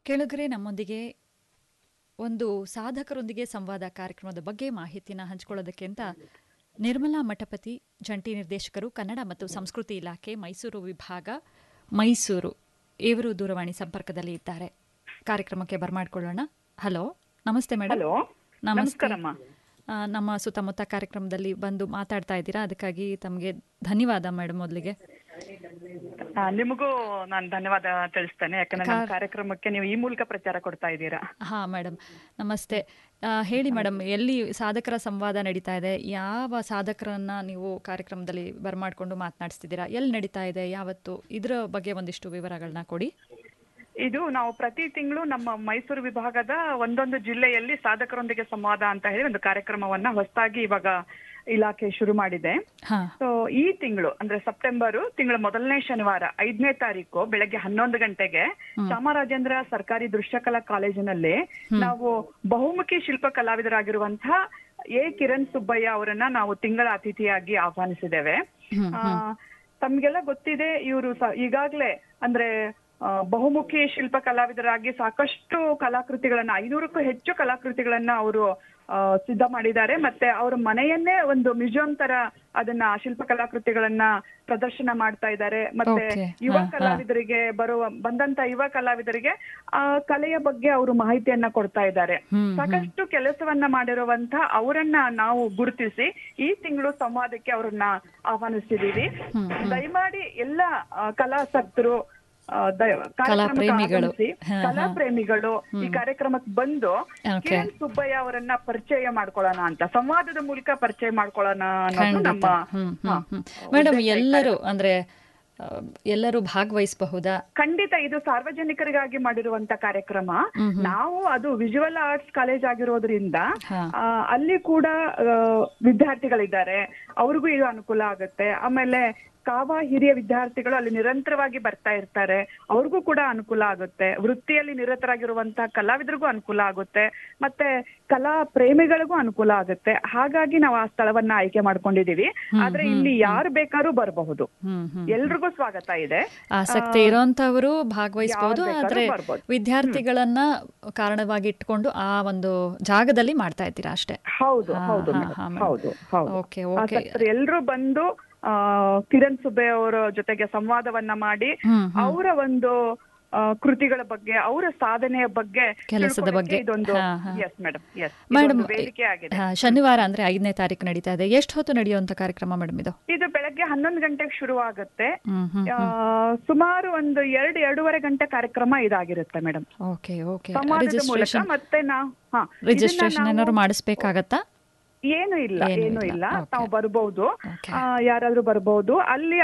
ಕೆಳಗರೆ ನಮ್ಮೊಂದಿಗೆ ಒಂದು ಸಾಧಕರೊಂದಿಗೆ ಸಂವಾದ ಕಾರ್ಯಕ್ರಮದ ಬಗ್ಗೆ ಮಾಹಿತಿನ ಹಂಚಿಕೊಳ್ಳೋದಕ್ಕೆ ಅಂತ ನಿರ್ಮಲಾ ಮಠಪತಿ ಜಂಟಿ ನಿರ್ದೇಶಕರು ಕನ್ನಡ ಮತ್ತು ಸಂಸ್ಕೃತಿ ಇಲಾಖೆ ಮೈಸೂರು ವಿಭಾಗ ಮೈಸೂರು ಇವರು ದೂರವಾಣಿ ಸಂಪರ್ಕದಲ್ಲಿ ಇದ್ದಾರೆ ಕಾರ್ಯಕ್ರಮಕ್ಕೆ ಬರಮಾಡ್ಕೊಳ್ಳೋಣ ಹಲೋ ನಮಸ್ತೆ ಮೇಡಮ್ ಹಲೋ ನಮಸ್ತೆ ನಮಸ್ಕಾರಮ್ಮ ಆ, ನಮ್ಮ ಸುತ್ತಮುತ್ತ ಕಾರ್ಯಕ್ರಮದಲ್ಲಿ ಬಂದು ಮಾತಾಡ್ತಾ ಇದ್ದೀರಾ ಅದಕ್ಕಾಗಿ ತಮಗೆ ಧನ್ಯವಾದ ಮೇಡಮ್ ಮೊದಲಿಗೆ ಆ, ನಿಮಗೂ ನಾನು ಧನ್ಯವಾದ ತಿಳಿಸ್ತೇನೆ ಯಾಕಂದ್ರೆ ನಮ್ಮ ಕಾರ್ಯಕ್ರಮಕ್ಕೆ ನೀವು ಈ ಮೂಲಕ ಪ್ರಚಾರ ಕೊಡ್ತಾ ಇದ್ದೀರಾ ಹಾ ಮೇಡಮ್ ನಮಸ್ತೆ ಆ, ಹೇಳಿ ಮೇಡಮ್ ಎಲ್ಲಿ ಸಾಧಕರ ಸಂವಾದ ನಡೀತಾ ಇದೆ ಯಾವ ಸಾಧಕರನ್ನ ನೀವು ಕಾರ್ಯಕ್ರಮದಲ್ಲಿ ಬರಮಾಡ್ಕೊಂಡು ಮಾತನಾಡಿಸ್ತಿದ್ದೀರಾ ಎಲ್ಲಿ ನಡೀತಾ ಇದೆ ಯಾವತ್ತು ಇದರ ಬಗ್ಗೆ ಒಂದಿಷ್ಟು ವಿವರಗಳನ್ನ ಕೊಡಿ ಇದು ನಾವು ಪ್ರತಿ ತಿಂಗಳು ನಮ್ಮ ಮೈಸೂರು ವಿಭಾಗದ ಒಂದೊಂದು ಜಿಲ್ಲೆಯಲ್ಲಿ ಸಾಧಕರೊಂದಿಗೆ ಸಂವಾದ ಅಂತ ಹೇಳಿ ಒಂದು ಕಾರ್ಯಕ್ರಮವನ್ನ ಹೊಸದಾಗಿ ಇವಾಗ ಇಲಾಖೆ ಶುರು ಮಾಡಿದೆ ಹಾ ಸೊ ಈ ತಿಂಗಳು ಅಂದ್ರೆ ಸೆಪ್ಟೆಂಬರ್ ತಿಂಗಳ ಮೊದಲನೇ ಶನಿವಾರ ಐದನೇ ತಾರೀಕು ಬೆಳಗ್ಗೆ ಹನ್ನೊಂದು ಗಂಟೆಗೆ ಚಾಮರಾಜೇಂದ್ರ ಸರ್ಕಾರಿ ದೃಶ್ಯಕಲಾ ಕಾಲೇಜಿನಲ್ಲಿ ನಾವು ಬಹುಮುಖಿ ಶಿಲ್ಪ ಕಲಾವಿದರಾಗಿರುವಂತಹ ಎ ಕಿರಣ್ ಸುಬ್ಬಯ್ಯ ಅವರನ್ನ ನಾವು ತಿಂಗಳ ಅತಿಥಿಯಾಗಿ ಆಹ್ವಾನಿಸಿದ್ದೇವೆ ಹ್ಮ್, ಆ, ತಮ್ಗೆಲ್ಲ ಗೊತ್ತಿದೆ ಇವರು ಈಗಾಗ್ಲೇ ಅಂದ್ರೆ ಆ, ಬಹುಮುಖಿ ಶಿಲ್ಪ ಕಲಾವಿದರಾಗಿ ಸಾಕಷ್ಟು ಕಲಾಕೃತಿಗಳನ್ನ ಐನೂರಕ್ಕೂ ಹೆಚ್ಚು ಕಲಾಕೃತಿಗಳನ್ನ ಅವರು ಸಿದ್ಧ ಮಾಡಿದ್ದಾರೆ ಮತ್ತೆ ಅವರ ಮನೆಯನ್ನೇ ಒಂದು ಮ್ಯೂಸಿಯಂ ತರ ಅದನ್ನ ಶಿಲ್ಪ ಕಲಾಕೃತಿಗಳನ್ನ ಪ್ರದರ್ಶನ ಮಾಡ್ತಾ ಇದ್ದಾರೆ ಮತ್ತೆ Okay. ಯುವ ಹಾ, ಹಾ. ಕಲಾವಿದರಿಗೆ ಬರುವ ಬಂದಂತ ಯುವ ಕಲಾವಿದರಿಗೆ ಆ ಕಲೆಯ ಬಗ್ಗೆ ಅವರು ಮಾಹಿತಿಯನ್ನ ಕೊಡ್ತಾ ಇದ್ದಾರೆ ಹ್ಮ್, ಸಾಕಷ್ಟು ಕೆಲಸವನ್ನ ಮಾಡಿರುವಂತ ಅವರನ್ನ ನಾವು ಗುರುತಿಸಿ ಈ ತಿಂಗಳು ಸಂವಾದಕ್ಕೆ ಅವರನ್ನ ಆಹ್ವಾನಿಸಿದೀವಿ ದಯಮಾಡಿ ಎಲ್ಲ ಆ, ಕಲಾಸಕ್ತರು ಆ, ದ- ಕಾರ್ಯಕ್ರಮಕ್ಕೆ ಪ್ರೇಮಿಗಳು. ಆಗಮಿಸಿ, ಹಾ, ಕಲಾ ಹಾ. ಪ್ರೇಮಿಗಳು ಈ ಕಾರ್ಯಕ್ರಮಕ್ಕೆ ಬಂದು Okay. ಕಿರಣ್ ಸುಬ್ಬಯ್ಯ ಅವರನ್ನ ಪರಿಚಯ ಮಾಡ್ಕೊಳ್ಳೋಣ ಅಂತ ಸಂವಾದದ ಮೂಲಕ ಪರಿಚಯ ಮಾಡ್ಕೊಳ್ಳೋಣ ಅನ್ನೋದು ಖಂಡಿತ ನಮ್ಮ ಹ್ಮ್ ಹಾ, ಹ್ಮ್ ಹ್ಮ್ ಮೇಡಮ್ ಎಲ್ಲರೂ ಅಂದ್ರೆ ಆ, ಎಲ್ಲರೂ ಭಾಗವಹಿಸಬಹುದಾ ಖಂಡಿತ ಇದು ಸಾರ್ವಜನಿಕರಿಗಾಗಿ ಮಾಡಿರುವಂತ ಕಾರ್ಯಕ್ರಮ ಹ್ಮ್ ಹ್ಮ್. ನಾವು ಅದು ವಿಜುವಲ್ ಆರ್ಟ್ಸ್ ಕಾಲೇಜ್ ಆಗಿರೋದ್ರಿಂದ ಹಾ. ಆ, ಅಲ್ಲಿ ಕೂಡ ಆ, ವಿದ್ಯಾರ್ಥಿಗಳಿದ್ದಾರೆ ಅವ್ರಿಗೂ ಇದು ಅನುಕೂಲ ಆಗುತ್ತೆ ಆಮೇಲೆ ಕಾವ ಹಿರಿಯ ವಿದ್ಯಾರ್ಥಿಗಳು ಅಲ್ಲಿ ನಿರಂತರವಾಗಿ ಬರ್ತಾ ಇರ್ತಾರೆ ಅವ್ರಿಗೂ ಕೂಡ ಅನುಕೂಲ ಆಗುತ್ತೆ ವೃತ್ತಿಯಲ್ಲಿ ನಿರತರಾಗಿರುವಂತಹ ಕಲಾವಿದರಿಗೂ ಅನುಕೂಲ ಆಗುತ್ತೆ ಮತ್ತೆ ಕಲಾ ಪ್ರೇಮಿಗಳಿಗೂ ಅನುಕೂಲ ಆಗುತ್ತೆ ಹಾಗಾಗಿ ನಾವು ಆ ಸ್ಥಳವನ್ನ ಆಯ್ಕೆ ಮಾಡ್ಕೊಂಡಿದೀವಿ ಆದ್ರೆ ಇಲ್ಲಿ ಯಾರು ಬೇಕಾದ್ರೂ ಬರಬಹುದು ಹ್ಮ್ ಹ್ಮ್ ಎಲ್ರಿಗೂ ಸ್ವಾಗತ ಇದೆ ಆಸಕ್ತಿ ಇರೋಂಥವರು ಭಾಗವಹಿಸಬಹುದು ಯಾರ್ ಬೇಕಾದ್ರೂ ಆದ್ರೆ ಬರ್ಬೋದು. ವಿದ್ಯಾರ್ಥಿಗಳನ್ನ ಕಾರಣವಾಗಿ ಇಟ್ಕೊಂಡು ಆ ಒಂದು ಜಾಗದಲ್ಲಿ ಮಾಡ್ತಾ ಇದ್ದೀರಾ ಅಷ್ಟೇ ಹೌದು ಹಾ, ಹೌದು ಹಾ, ಮೇಡಮ್. ಹಾ, ಮೇಡಮ್. ಹೌದು ಹೌದು ಓಕೆ ಓಕೆ ಆಸಕ್ತರು ಎಲ್ರೂ ಬಂದು ಆ, ಕಿರಣ್ ಸುಬ್ಬೆ ಅವರ ಜೊತೆಗೆ ಸಂವಾದವನ್ನ ಮಾಡಿ ಹ್ಮ್ ಅವರ ಒಂದು ಆ, ಕೃತಿಗಳ ಬಗ್ಗೆ ಅವರ ಸಾಧನೆಯ ಬಗ್ಗೆ ಕೆಲಸದ ತಿಳ್ಕೊಳ್ಳೋಕೆ ಬಗ್ಗೆ. ಇದೊಂದು ಹಾ, ಹಾ. ಎಸ್ ಮೇಡಮ್ ಎಸ್ ಮೇಡಮ್ ವೇದಿಕೆ ಆಗಿದೆ ಹಾ, ಶನಿವಾರ ಅಂದ್ರೆ ಐದನೇ ತಾರೀಕು ನಡೀತಾ ಇದೆ ಎಷ್ಟು ಹೊತ್ತು ನಡೆಯುವಂತ ಕಾರ್ಯಕ್ರಮ ಮೇಡಮ್ ಇದು ಇದು ಬೆಳಗ್ಗೆ ಹನ್ನೊಂದು ಗಂಟೆಗೆ ಶುರು ಆಗುತ್ತೆ ಹ್ಮ್ ಹ್ಮ್ ಆ, ಸುಮಾರು ಒಂದು ಎರಡು ಎರಡೂವರೆ ಗಂಟೆ ಕಾರ್ಯಕ್ರಮ ಇದಾಗಿರುತ್ತೆ ಮೇಡಮ್ ಓಕೆ ಓಕೆ ಸಂವಾದದ ಮೂಲಕ ರಿಜಿಸ್ಟ್ರೇಷನ್ ಮತ್ತೆ ನಾವು ಹಾ ಇದನ್ನ ರಿಜಿಸ್ಟ್ರೇಷನ್ ನಾವು- ಏನಾದ್ರು ಮಾಡಿಸ್ಬೇಕಾಗತ್ತಾ ಏನು ಇಲ್ಲ ಏನು ಏನು ಇಲ್ಲ. ಇಲ್ಲ Okay. ತಾವು ಬರ್ಬಹುದು Okay. ಆ, ಯಾರಾದ್ರೂ ಬರ್ಬಹುದು ಅಲ್ಲಿ